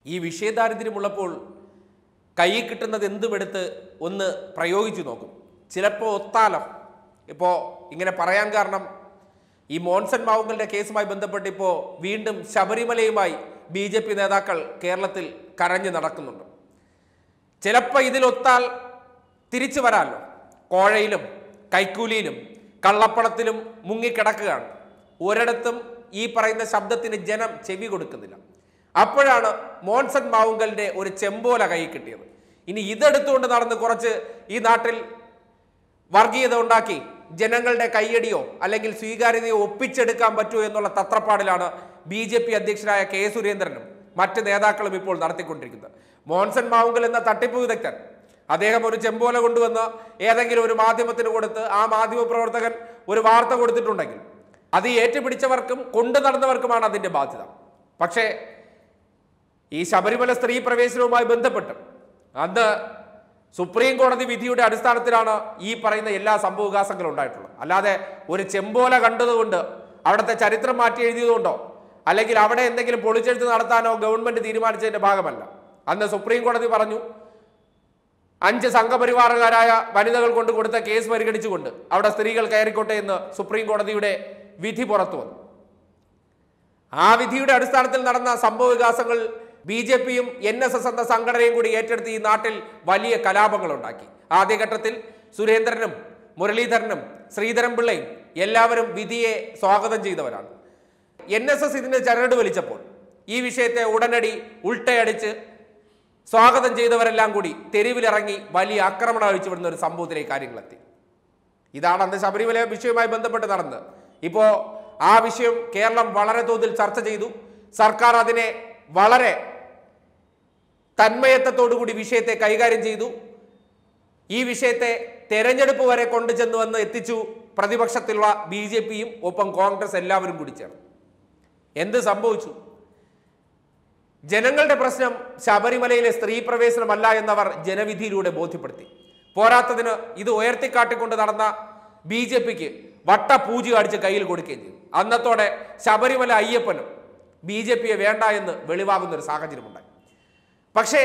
ഈ വിഷയദാരിദ്ര്യമുള്ളപ്പോൾ കയ്യിൽ കിട്ടുന്നത് എന്തുമെടുത്ത് ഒന്ന് പ്രയോഗിച്ചു നോക്കും ചിലപ്പോൾ ഒത്താലം ഇപ്പോൾ ഇങ്ങനെ പറയാൻ കാരണം ഈ മോൺസൺ മാവുങ്ങളുടെ കേസുമായി ബന്ധപ്പെട്ട് ഇപ്പോൾ വീണ്ടും ശബരിമലയുമായി ബി ജെ പി നേതാക്കൾ കേരളത്തിൽ കരഞ്ഞു നടക്കുന്നുണ്ട് ചിലപ്പോൾ ഇതിലൊത്താൽ തിരിച്ചു വരാമല്ലോ കോഴയിലും കൈക്കൂലിയിലും കള്ളപ്പണത്തിലും മുങ്ങിക്കിടക്കുകയാണ് ഒരിടത്തും ഈ പറയുന്ന ശബ്ദത്തിന് ജനം ചെവി കൊടുക്കുന്നില്ല അപ്പോഴാണ് മോൺസൺ മാവുങ്കലിന്റെ ഒരു ചെമ്പോല കൈ കിട്ടിയത് ഇനി ഇതെടുത്തുകൊണ്ട് നടന്ന് കുറച്ച് ഈ നാട്ടിൽ വർഗീയത ഉണ്ടാക്കി ജനങ്ങളുടെ കയ്യടിയോ അല്ലെങ്കിൽ സ്വീകാര്യതയോ ഒപ്പിച്ചെടുക്കാൻ പറ്റുമോ എന്നുള്ള തത്രപ്പാടിലാണ് ബി ജെ പി അധ്യക്ഷനായ കെ സുരേന്ദ്രനും മറ്റ് നേതാക്കളും ഇപ്പോൾ നടത്തിക്കൊണ്ടിരിക്കുന്നത് മോൻസൺ മാവുങ്കൽ എന്ന തട്ടിപ്പ് വിദഗ്ധൻ അദ്ദേഹം ഒരു ചെമ്പോല കൊണ്ടുവന്ന് ഏതെങ്കിലും ഒരു മാധ്യമത്തിന് കൊടുത്ത് ആ മാധ്യമ പ്രവർത്തകൻ ഒരു വാർത്ത കൊടുത്തിട്ടുണ്ടെങ്കിൽ അത് ഏറ്റുപിടിച്ചവർക്കും കൊണ്ടു നടന്നവർക്കുമാണ് അതിന്റെ ബാധ്യത പക്ഷേ ഈ ശബരിമല സ്ത്രീ പ്രവേശനവുമായി ബന്ധപ്പെട്ട് അന്ന് സുപ്രീം കോടതി വിധിയുടെ അടിസ്ഥാനത്തിലാണ് ഈ പറയുന്ന എല്ലാ സംഭവവികാസങ്ങളും ഉണ്ടായിട്ടുള്ളത് അല്ലാതെ ഒരു ചെമ്പോല കണ്ടതുകൊണ്ട് അവിടുത്തെ ചരിത്രം മാറ്റി എഴുതിയതുകൊണ്ടോ അല്ലെങ്കിൽ അവിടെ എന്തെങ്കിലും പൊളിച്ചെഴുത്ത് നടത്താനോ ഗവൺമെന്റ് തീരുമാനിച്ചതിന്റെ ഭാഗമല്ല അന്ന് സുപ്രീം കോടതി പറഞ്ഞു അഞ്ച് സംഘപരിവാറുകാരായ വനിതകൾ കൊണ്ട് കൊടുത്ത കേസ് പരിഗണിച്ചുകൊണ്ട് അവിടെ സ്ത്രീകൾ കയറിക്കോട്ടെ എന്ന് സുപ്രീം കോടതിയുടെ വിധി പുറത്തു വന്നു ആ വിധിയുടെ അടിസ്ഥാനത്തിൽ നടന്ന സംഭവ വികാസങ്ങൾ ബി ജെ പിയും എൻ എസ് എസ് എന്ന സംഘടനയും കൂടി ഏറ്റെടുത്ത് ഈ നാട്ടിൽ വലിയ കലാപങ്ങൾ ഉണ്ടാക്കി ആദ്യഘട്ടത്തിൽ സുരേന്ദ്രനും മുരളീധരനും ശ്രീധരൻപിള്ളയും എല്ലാവരും വിധിയെ സ്വാഗതം ചെയ്തവരാണ് എൻ എസ് എസ് ഇതിന്റെ ചരട് വലിച്ചപ്പോൾ ഈ വിഷയത്തെ ഉടനടി ഉൾട്ടയടിച്ച് സ്വാഗതം ചെയ്തവരെല്ലാം കൂടി തെരുവിലിറങ്ങി വലിയ ആക്രമണം അഴിച്ചുവിടുന്ന ഒരു സംഭവത്തിലേക്ക് കാര്യങ്ങളെത്തി ഇതാണ് അന്ന് ശബരിമല വിഷയവുമായി ബന്ധപ്പെട്ട് നടന്നത് ഇപ്പോൾ ആ വിഷയം കേരളം വളരെ തോതിൽ ചർച്ച ചെയ്തു സർക്കാർ അതിനെ വളരെ തന്മയത്വത്തോടുകൂടി വിഷയത്തെ കൈകാര്യം ചെയ്തു ഈ വിഷയത്തെ തെരഞ്ഞെടുപ്പ് വരെ കൊണ്ടുചെന്നുവെന്ന് എത്തിച്ചു പ്രതിപക്ഷത്തിലുള്ള ബി ജെ പിയും ഒപ്പം കോൺഗ്രസ് എല്ലാവരും കൂടി ചേർന്നു എന്ത് സംഭവിച്ചു ജനങ്ങളുടെ പ്രശ്നം ശബരിമലയിലെ സ്ത്രീ പ്രവേശനമല്ല എന്നവർ ജനവിധിയിലൂടെ ബോധ്യപ്പെടുത്തി പോരാത്തതിന് ഇത് ഉയർത്തിക്കാട്ടിക്കൊണ്ട് നടന്ന ബി ജെ പിക്ക് വട്ടപൂജ അടിച്ച് കയ്യിൽ കൊടുക്കുകയും ചെയ്തു അന്നത്തോടെ ശബരിമല അയ്യപ്പനും ബി ജെ പിയെ വേണ്ട എന്ന് വെളിവാകുന്ന ഒരു സാഹചര്യമുണ്ടായി പക്ഷേ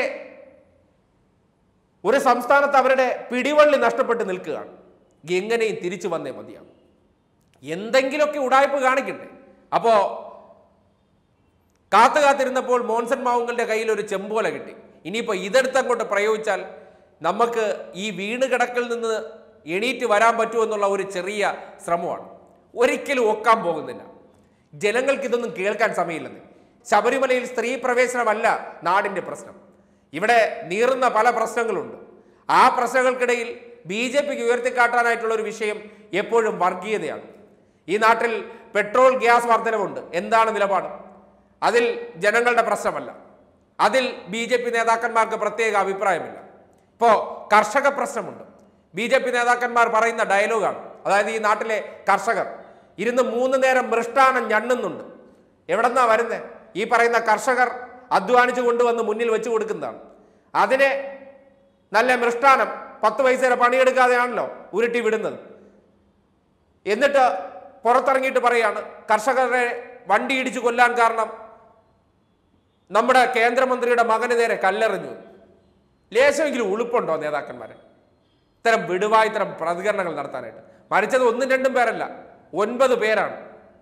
ഒരു സംസ്ഥാനത്ത് അവരുടെ പിടിവള്ളി നഷ്ടപ്പെട്ട് നിൽക്കുകയാണ് എങ്ങനെയും തിരിച്ചു വന്നേ മതിയാകും എന്തെങ്കിലുമൊക്കെ ഉടായ്പ കാണിക്കണ്ടേ അപ്പോ കാത്തു കാത്തിരുന്നപ്പോൾ മോൻസൺ മാവുങ്ങളുടെ കയ്യിൽ ഒരു ചെമ്പോല കിട്ടി ഇനിയിപ്പോൾ ഇതെടുത്ത് അങ്ങോട്ട് പ്രയോഗിച്ചാൽ നമുക്ക് ഈ വീണ് കിടക്കിൽ നിന്ന് എണീറ്റ് വരാൻ പറ്റുമെന്നുള്ള ഒരു ചെറിയ ശ്രമമാണ് ഒരിക്കലും ഒക്കാൻ പോകുന്നില്ല ജനങ്ങൾക്ക് ഇതൊന്നും കേൾക്കാൻ സമയമില്ലെന്ന് ശബരിമലയിൽ സ്ത്രീ പ്രവേശനമല്ല നാടിൻ്റെ പ്രശ്നം ഇവിടെ നീറുന്ന പല പ്രശ്നങ്ങളുണ്ട് ആ പ്രശ്നങ്ങൾക്കിടയിൽ ബി ജെ പിക്ക് ഉയർത്തിക്കാട്ടാനായിട്ടുള്ള ഒരു വിഷയം എപ്പോഴും വർഗീയതയാണ് ഈ നാട്ടിൽ പെട്രോൾ ഗ്യാസ് വർധനവുണ്ട് എന്താണ് നിലപാട് അതിൽ ജനങ്ങളുടെ പ്രശ്നമല്ല അതിൽ ബി ജെ പി നേതാക്കന്മാർക്ക് പ്രത്യേക അഭിപ്രായമില്ല ഇപ്പോൾ കർഷക പ്രശ്നമുണ്ട് ബി ജെ പി നേതാക്കന്മാർ പറയുന്ന ഡയലോഗാണ് അതായത് ഈ നാട്ടിലെ കർഷകർ ഇരുന്ന് മൂന്ന് നേരം മൃഷ്ടാനം ഞണ്ണുന്നുണ്ട് എവിടെന്നാ വരുന്നത് ഈ പറയുന്ന കർഷകർ അധ്വാനിച്ചു കൊണ്ടുവന്ന് മുന്നിൽ വെച്ച് കൊടുക്കുന്നതാണ് അതിനെ നല്ല മൃഷ്ടാനം പത്ത് പൈസയുടെ പണിയെടുക്കാതെയാണല്ലോ ഉരുട്ടി വിടുന്നത് എന്നിട്ട് പുറത്തിറങ്ങിയിട്ട് പറയാണ് കർഷകരെ വണ്ടി ഇടിച്ചു കൊല്ലാൻ കാരണം നമ്മുടെ കേന്ദ്രമന്ത്രിയുടെ മകന് നേരെ കല്ലെറിഞ്ഞു ലേശമെങ്കിലും ഉളുപ്പുണ്ടോ നേതാക്കന്മാരെ ഇത്തരം വിടുവായി ഇത്തരം പ്രതികരണങ്ങൾ നടത്താനായിട്ട് മരിച്ചത് ഒന്നും രണ്ടും പേരല്ല ഒൻപത് പേരാണ്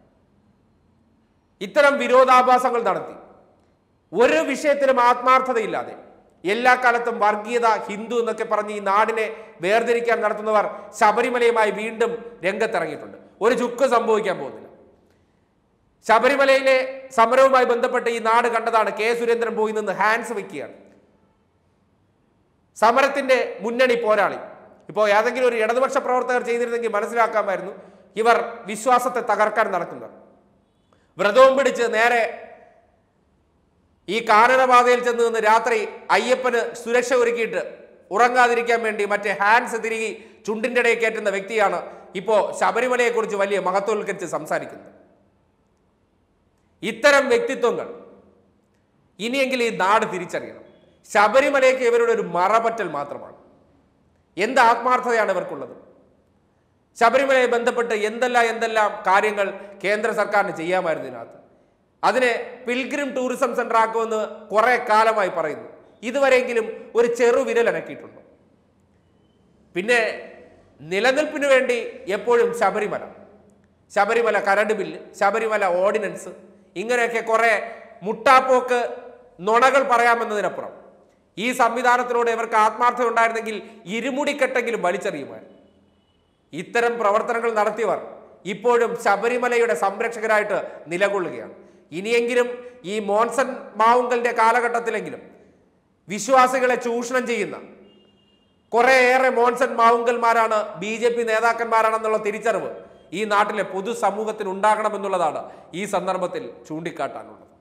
ഇത്തരം വിരോധാഭാസങ്ങൾ നടത്തി ഒരു വിഷയത്തിലും ആത്മാർത്ഥതയില്ലാതെ എല്ലാ കാലത്തും വർഗീയത ഹിന്ദു എന്നൊക്കെ പറഞ്ഞ് ഈ നാടിനെ വേർതിരിക്കാൻ നടത്തുന്നവർ ശബരിമലയുമായി വീണ്ടും രംഗത്തിറങ്ങിയിട്ടുണ്ട് ഒരു ചുക്ക് സംഭവിക്കാൻ പോകുന്നില്ല ശബരിമലയിലെ സമരവുമായി ബന്ധപ്പെട്ട് ഈ നാട് കണ്ടതാണ് കെ സുരേന്ദ്രൻ പോയി നിന്ന് ഹാൻഡ്സ് വെക്കുകയാണ് സമരത്തിന്റെ മുന്നണി പോരാളി ഇപ്പോൾ ഏതെങ്കിലും ഒരു ഇടതുപക്ഷ പ്രവർത്തകർ ചെയ്തിരുന്നെങ്കിൽ മനസ്സിലാക്കാമായിരുന്നു ഇവർ വിശ്വാസത്തെ തകർക്കാൻ നടക്കുന്നത് വ്രതവും പിടിച്ച് നേരെ ഈ കാനനപാതയിൽ ചെന്ന് നിന്ന് രാത്രി അയ്യപ്പന് സുരക്ഷ ഒരുക്കിയിട്ട് ഉറങ്ങാതിരിക്കാൻ വേണ്ടി മറ്റേ ഹാൻഡ്സ് തിരികെ ചുണ്ടിൻ്റെ ഇടയിൽ കയറ്റുന്ന വ്യക്തിയാണ് ഇപ്പോൾ ശബരിമലയെക്കുറിച്ച് വലിയ മഹത്വവൽക്കരിച്ച് സംസാരിക്കുന്നത് ഇത്തരം വ്യക്തിത്വങ്ങൾ ഇനിയെങ്കിലും ഈ നാട് തിരിച്ചറിയണം ശബരിമലയ്ക്ക് ഇവരുടെ ഒരു മറപറ്റൽ മാത്രമാണ് എന്ത് ആത്മാർത്ഥതയാണ് ഇവർക്കുള്ളത് ശബരിമലയെ ബന്ധപ്പെട്ട് എന്തെല്ലാം എന്തെല്ലാം കാര്യങ്ങൾ കേന്ദ്ര സർക്കാരിന് ചെയ്യാമായിരുന്നു ഇതിനകത്ത് അതിനെ പിൽഗ്രിം ടൂറിസം സെന്റർ ആക്കുമെന്ന് കുറെ കാലമായി പറയുന്നു ഇതുവരെയെങ്കിലും ഒരു ചെറു വിരൽ അനക്കിയിട്ടുണ്ടോ പിന്നെ നിലനിൽപ്പിന് വേണ്ടി എപ്പോഴും ശബരിമല ശബരിമല കരട് ബില്ല് ശബരിമല ഓർഡിനൻസ് ഇങ്ങനെയൊക്കെ കുറെ മുട്ടാപ്പോക്ക് നുണകൾ പറയാമെന്നതിനപ്പുറം ഈ സംവിധാനത്തിലൂടെ ഇവർക്ക് ആത്മാർത്ഥത ഉണ്ടായിരുന്നെങ്കിൽ ഇരുമുടിക്കെട്ടെങ്കിലും വലിച്ചെറിയുമായിരുന്നു ഇത്തരം പ്രവർത്തനങ്ങൾ നടത്തിയവർ ഇപ്പോഴും ശബരിമലയുടെ സംരക്ഷകരായിട്ട് നിലകൊള്ളുകയാണ് ഇനിയെങ്കിലും ഈ മോൻസൺ മാവുങ്കലിന്റെ കാലഘട്ടത്തിലെങ്കിലും വിശ്വാസികളെ ചൂഷണം ചെയ്യുന്ന കുറേയേറെ മോൺസൺ മാവുങ്കൽമാരാണ് ബി ജെ പി നേതാക്കന്മാരാണെന്നുള്ള തിരിച്ചറിവ് ഈ നാട്ടിലെ പൊതുസമൂഹത്തിന് ഉണ്ടാകണമെന്നുള്ളതാണ് ഈ സന്ദർഭത്തിൽ ചൂണ്ടിക്കാട്ടാനുള്ളത്